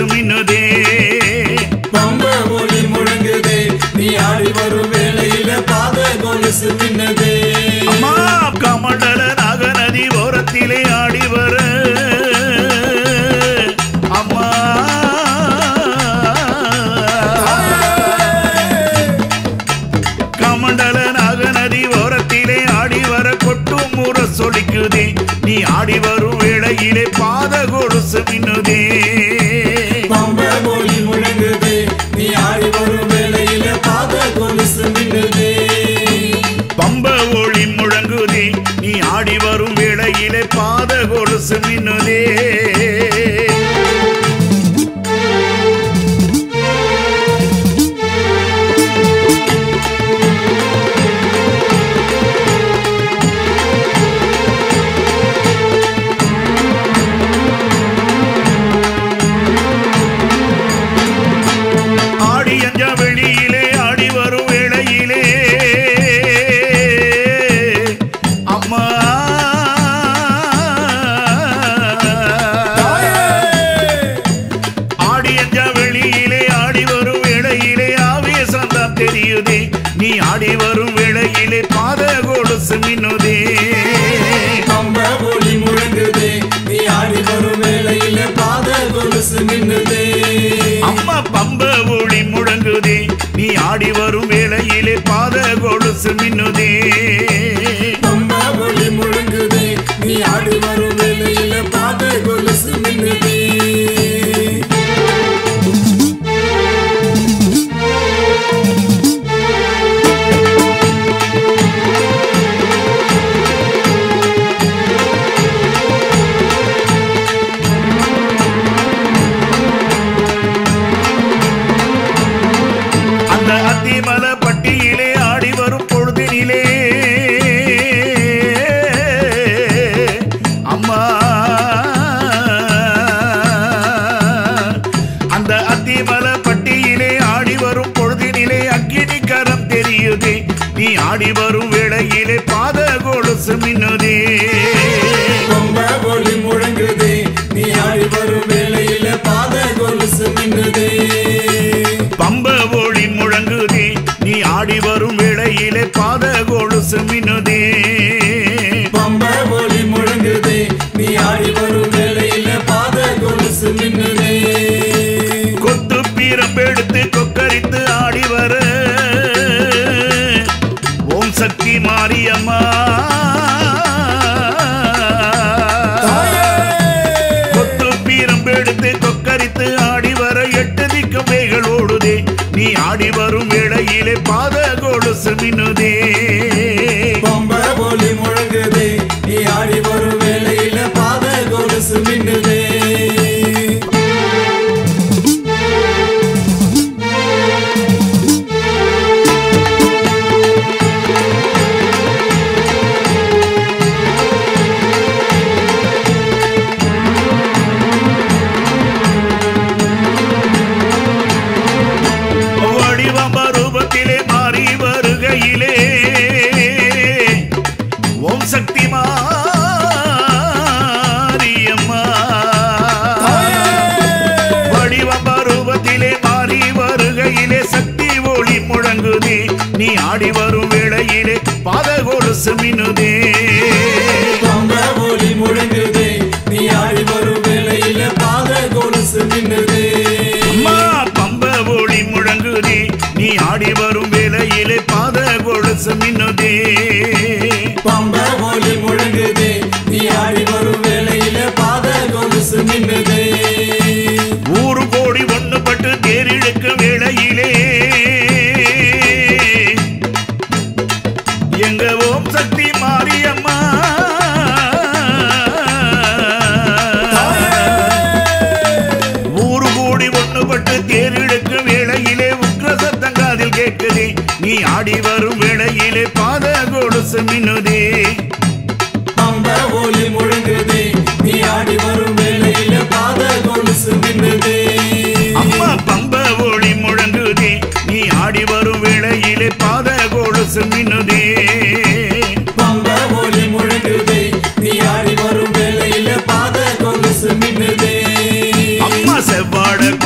கொலுசு மின்னுதே பம்ப ஒளி முழங்குதே நீ ஆடி வரும் வேளையில பாத கொலுசு மின்னதே அம்மா கமண்டல நாகநதி ஓரத்திலே ஆடி வர அம்மா கமண்டல நாகநதி ஓரத்திலே ஆடி வர கொட்டும் முற சொலிக்குதே நீ ஆடி வரும் வேளையிலே பாத கொலுசு மின்னுதே பம்ப ஒளி முழங்குதே நீ ஆடி வரும் வேளையில பாத கொலுசு மின்னதே பம்ப ஒளி முழங்குதே நீ ஆடி வரும் வேளையிலே பாத கொலுசு மின்னுதே ஆடி அஞ்ச வெளியிலே ஆடி வரும் வேளையிலே அம்மா ஆடி அஞ்ச வெளியிலே ஆடி வரும் வேளையிலே ஆவேசம் தான் தெரியுதே நீ ஆடி வரும் வேளையிலே பாத கொலுசு மின்னுதே பம்ப ஒளி முழங்குதே நீ ஆடி வரும் வேளையில பாத கொலுசு மின்னதே அம்மா பம்ப ஒளி முழங்குதே நீ ஆடி வரும் வேளையிலே பாத கொலுசு மின்னுதே பம்ப ஒளி முழங்குதே நீ ஆடி வரும் வேளையில பாத கொலுசு மின்னதே அந்த அத்திமல பட்டியிலே ஆடி வரும் பொழுதினிலே அம்மா அந்த அத்திமல பட்டியிலே ஆடி வரும் பொழுதினிலே அக்கினி கரம் தெரியுதே நீ ஆடி வரும் வேளையிலே பாத கொலுசு மின்னுதே ரொம்ப ஒளி முழங்குதே நீ ஆடி வரும் வேளையில பாத கொலுசு மின்னுதே பம்ப ஒளி முழங்குதே நீ ஆடி வரும் வேளையிலே பாத கொலுசு மின்னுதே பம்ப ஒளி முழங்குதே நீ ஆடி வரும் வேளையில பாத கொலுசு மின்னுதே கொத்து பீரம்பெடுத்து கொக்கரித்து ஆடி வர ஓம் சக்தி மாரியம்மா கொத்து பீரம்பெடுத்து கொக்கரித்து ஆடி வர எட்டு திக்கும் வேகள் ஓடுதே நீ ஆடி வரும் வேளையிலே பாத கொலுசு மின்னுதே பம்ப ஒளி முழங்குதே நீ ஆடி வரும் வேளையில பாத கொலுசு மின்னுதே வடிவம்ப ரூபத்திலே மாறி வருகையிலே ஓம் சக்தி மாரியம்மா வடிவம்ப ரூபத்திலே மாறி வருகையிலே சக்தி ஒளி முழங்குதே நீ ஆடி வரும் வேளையிலே பாத கொலுசு மின்னுதே பம்ப ஒளி முழங்குதே நீ ஆடி வரும் வேளையில பாத கொலுசு மின்னுதே அம்மா பம்ப ஒளி முழங்குதே நீ ஆடி வரும் வேளையிலே பாத கொலுசு மின்னுதே பம்ப ஒளி முழங்குதே நீ ஆடி வரும் வேளையில பாத கொலுசு மின்னுதே ஊரு கோடி ஒண்ணு பட்டு தேரிழுக்க வேளையிலே எங்க ஓம் சக்தி மாரியம்மா ஊரு கூடி ஒண்ணு பட்டு தேரிழுக்க வேளையிலே உக்ர சத்தம் காதில் கேட்குதே நீ ஆடி வரும் வேளையிலே பாத கொலுசு மின்னுதே பம்ப ஒளி முழங்குதே நீ ஆடி வரும் வேளையில பாத கொலுசு மின்னுதே அம்மா பம்ப ஒளி முழங்குதே நீ ஆடி வரும் வேளையிலே பாத கொலுசு மின்னுதே பம்ப ஒளி முழங்குதே நீ ஆடி வரும் வேளையில பாத கொலுசு மின்னுதே அம்மா செவ்வாட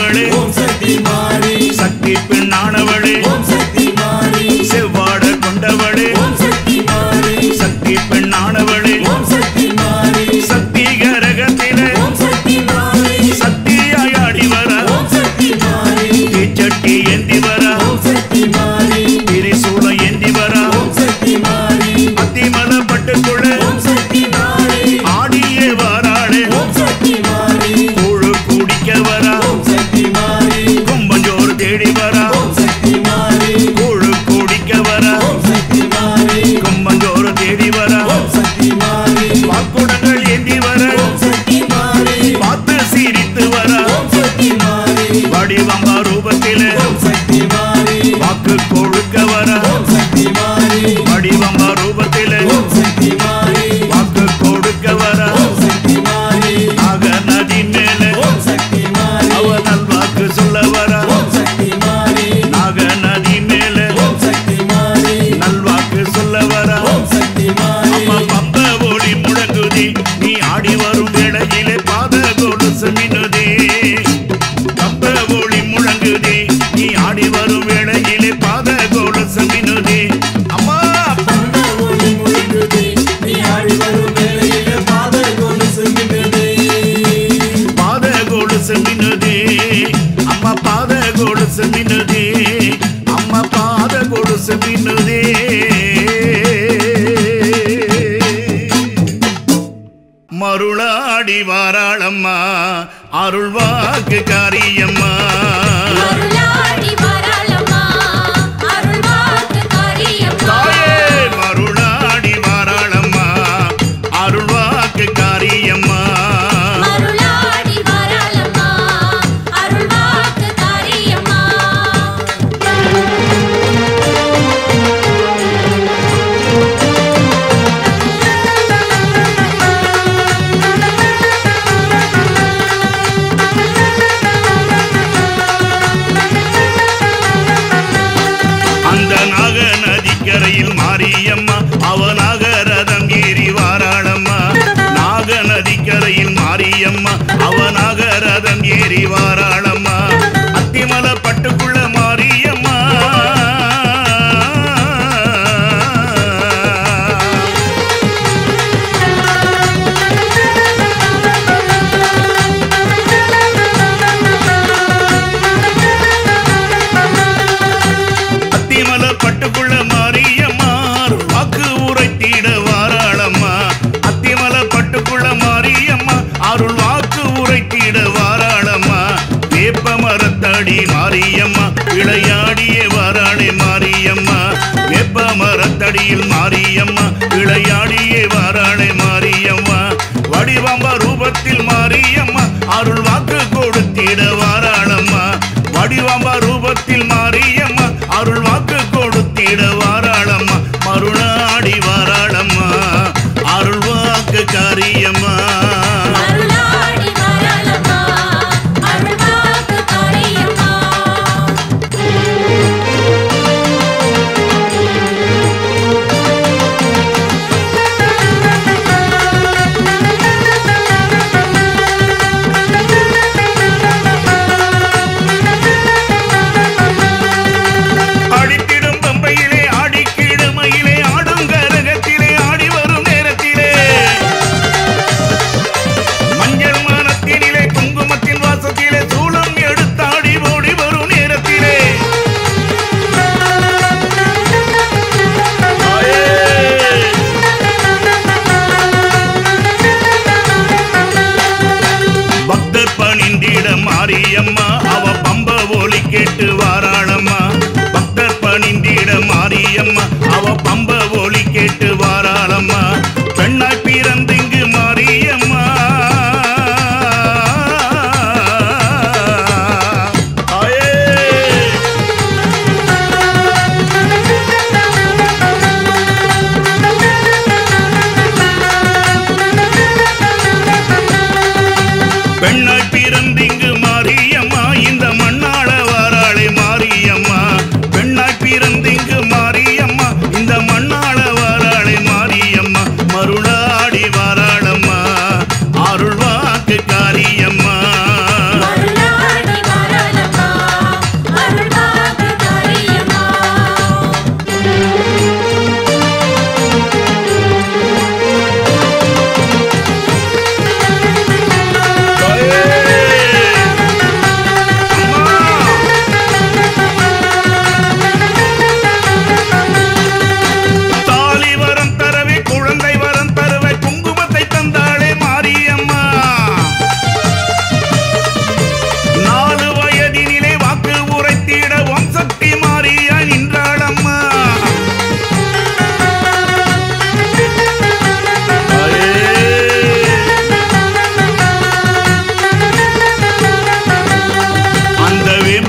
பெண்ணானவளே ஓம் சக்தி மாறி சக்தி பெண்ணானவளே ஓம் சக்தி மாறி செவ்வாட கொண்டவளே ஓம் சக்தி மாறி சக்தி பெண்ணானவளே ஓம் சக்தி மாறி சக்தி கரகத்திலே ஓம் சக்தி மாறி சக்தியாய் ஆடி வர ஓம் சக்தி மாறி தீச்சட்டி ஏந்தி வர ஓம் சக்தி மாறி திரிசூலம் ஏந்தி வர ஓம் சக்தி மாறி அத்திமல பட்டுக்குள்ள ஓம் சக்தி மாறி ஆடியே வாராளே ஓம் சக்தி மாறி கூழு குடிக்க வர ஓம் சக்தி மாறி கும்பஞ்சோறு தேடி வர ஓம் சக்தி மாறி கூழு குடிக்க வர ஓம் சக்தி மாறி கும்பஞ்சோறு தேடி வர ஓம் சக்தி மாறி வாக்குடங்கள் ஏந்தி வர ஓம் சக்தி மாறி பார்த்து சிரித்து வர ஓம் சக்தி மாறி வடிவம்ப ரூபத்திலே ஓம் சக்தி மாறி வாக்கு கொழுக்க வர ஓம் சக்தி மாறி வடிவம்ப ரூபத்திலே ஓம் சக்தி மாறி வாக்கு கொடுக்க வர ஓம் சக்தி மாறி ஆக நதி மேலே ஓம் சக்தி மாறி அவ நல்வாக்கு சொல்ல வர ஓம் சக்தி மாறி நாக நதி மேலே ஓம் சக்தி மாறி நல்வாக்கு சொல்ல வர ஓம் சக்தி மாறி அப்ப பம்ப ஒளி முழங்குதி நீ ஆடி வரும் வேளையிலே பாத கொலுசு மின்னுதே பம்ப ஒளி முழங்குதி நீ ஆடி வரும் வேளையிலே பாத கொலுசு மின்னுதே அம்மா அந்த ஒளி முழுகுதே நீ ஆடி வரும் வேளையில பாத கொலுசு மின்னுதே பாத கொலுசு மின்னுதே அம்மா பாத கொலுசு மின்னுதே அம்மா பாத கொலுசு மின்னுதே மருளாடி வாராளம்மா அருள்வாக்கு காரியம்மா அருளாடி வராளம்மா அருள்வாக்கு காரியம்மா தாயே மருளாடி வாராளம்மா அருள்வாக்கு காரியம்மா அருளாடி வராளம்மா அருள்வாக்கு காரியம்மா அந்த நாக நதிக்கரையில் மாரியம்மா அவ நாகரதம் ஏறி வாராளம்மா நாக நதிக்கரையில் மாரியம்மா அவ நாகரதம் ஏறி வாராளம்மா அத்திமல பட்டுக்குள்ள மாரியம்மா அத்திமல பட்டுக்குள்ள மாரியம்மா வாக்கு உரைத்திட வாராளம்மா அத்திமல பட்டுக்குள்ள மாரியம்மா அருள் வாக்கு உரைத்திட வாராளம்மா வேப்ப மரத்தடி மாரியம்மா விளையாடிய வாராளே மாரியம்மா வேப்ப மரத்தடியில் மாரியம்மா விளையாடிய வாராளே மாரியம்மா வடிவம்ப ரூபத்தில் மாரியம்மா அருள் வாக்கு கொடுத்திட வாராளம்மா வடிவம்ப ரூபத்தில் மாரியம்மா அருள் வாக்கு கொடுத்திட வாராளம்மா மருளாடி வாராளம்மா அருள் வாக்கு காரியம்மா அருளாடி வராளம்மா அருள்வாக்கு காரியம்மா அம்மா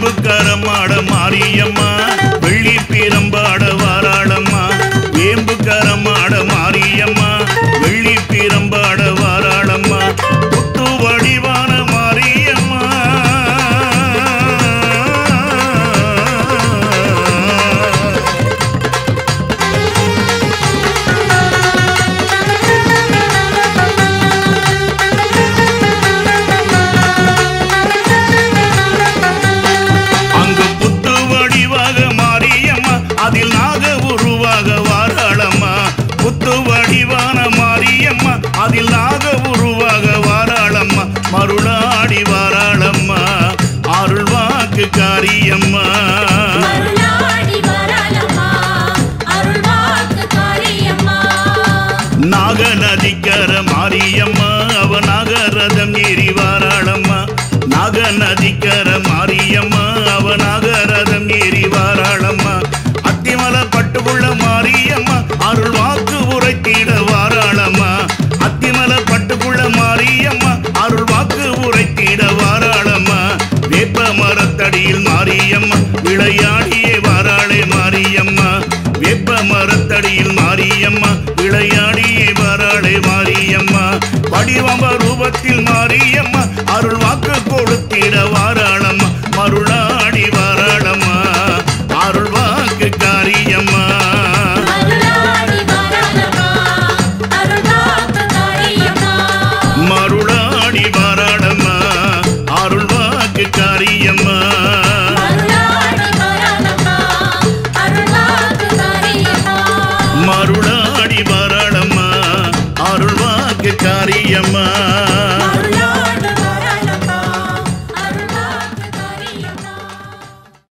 வேம்புக்கரமாட மாரியம்மா வெள்ளி பிரம்பாட வாராளம்மா வேம்புக்கரமாட மாரியம்மா வெள்ளி பிரம்பாட வாராளம்மா புத்து வடிவான மாரியம்மா அங்கு புத்து வடிவாக மாரியம்மா அதில் நாக உருவாக வாராளம்மா புத்து வடிவான மாரியம்மா அதில் நாக உருவாக வாராளம்மா மருளாடி வாராளம்மா அருள்வாக்கு காரியம்மா அருளாடி வரலம்மா அருள்வாக்கு காரியம்மா நாக நதிக்கர மாரியம்மா அவ நாகரதம் ஏறி வாராளம்மா நாக நதிக்கர மாரியம்மா அவ நாகரதம் ஏறி வாராளம்மா அத்திமல பட்டுக்குள்ள மாரியம்மா அருள் வாக்கு உரைத்திட வாராளம்மா அத்திமல பட்டுக்குள்ள மாரியம்மா அருள் வாக்கு உரைத்திட வாராளம்மா வேப்ப மரத்தடியில் மாரியம்மா விளையாடியே வாராளே மாரியம்மா வேப்ப மரத்தடியில் மாரியம்மா விளையாடியே வாராளே மாரியம்மா வடிவம்ப ரூபத்தில் மாரியம்மா அருள் வாக்கு கொடுத்திட வார